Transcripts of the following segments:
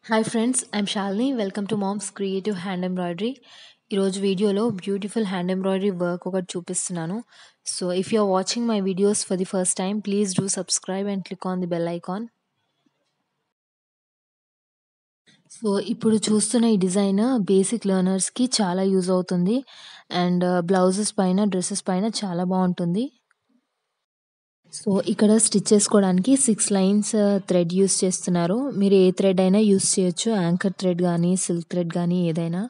hi friends I'm Shalini welcome to mom's creative hand embroidery ఈరోజు వీడియోలో beautiful hand embroidery work ఒకటి చూపిస్తున్నాను so if you are watching my videos for the first time please do subscribe and click on the bell icon so ఇప్పుడు చూస్తున్న ఈ design basic లెర్నర్స్కి చాలా use అవుతుంది and blouses పైన డ్రెస్సెస్ పైన చాలా బాగుంటుంది సో ఇక్కడ స్టిచ్ చేసుకోవడానికి సిక్స్ లైన్స్ థ్రెడ్ యూస్ చేస్తున్నారు మీరు ఏ థ్రెడ్ అయినా యూస్ చేయొచ్చు యాంకర్ థ్రెడ్ కానీ సిల్క్ థ్రెడ్ కానీ ఏదైనా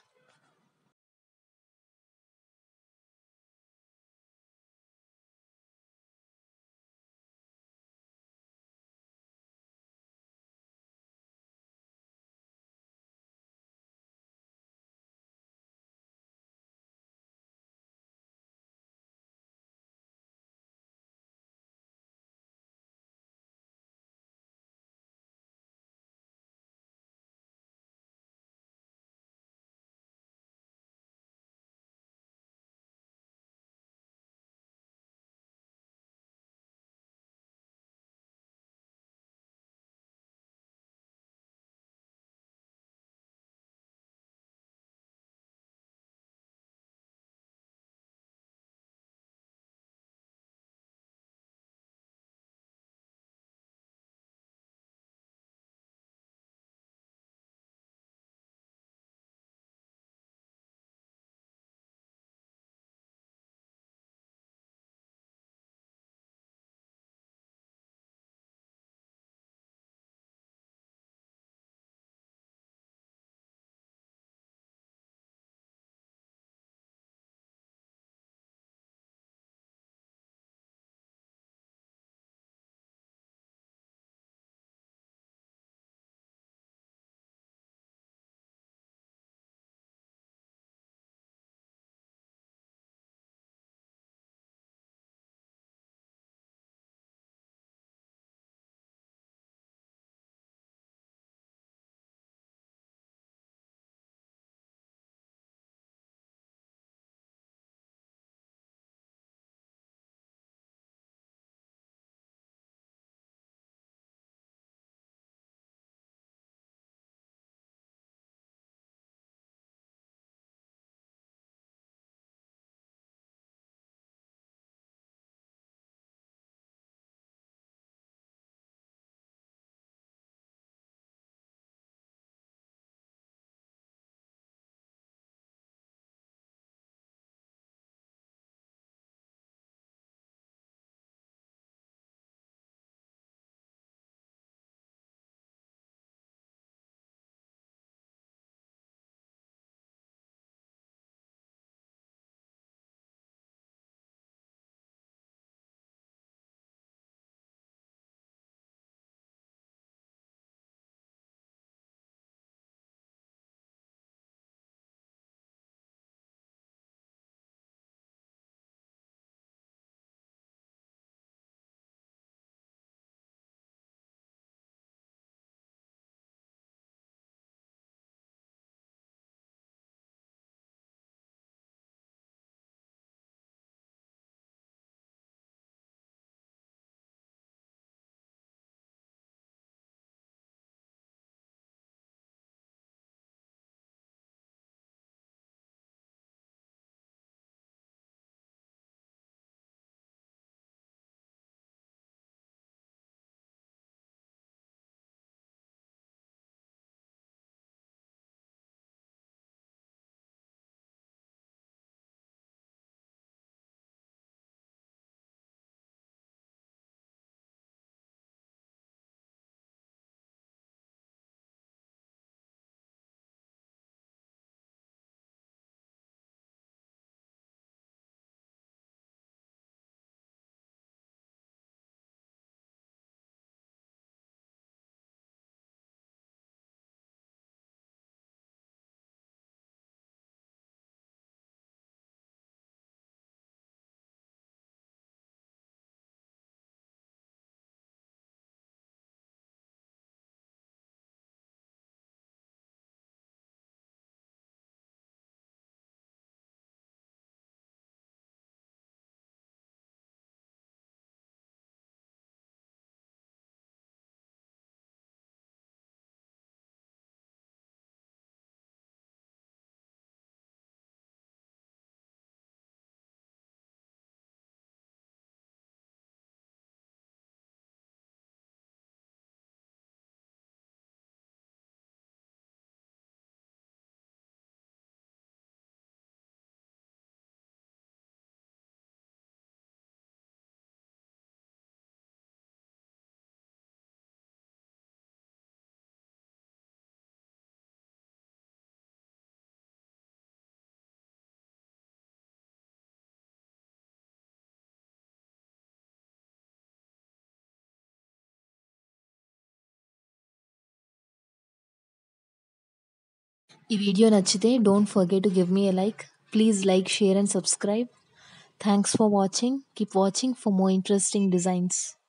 ఈ వీడియో నచ్చితే don't forget to give me a like please like share and subscribe thanks for watching keep watching for more interesting designs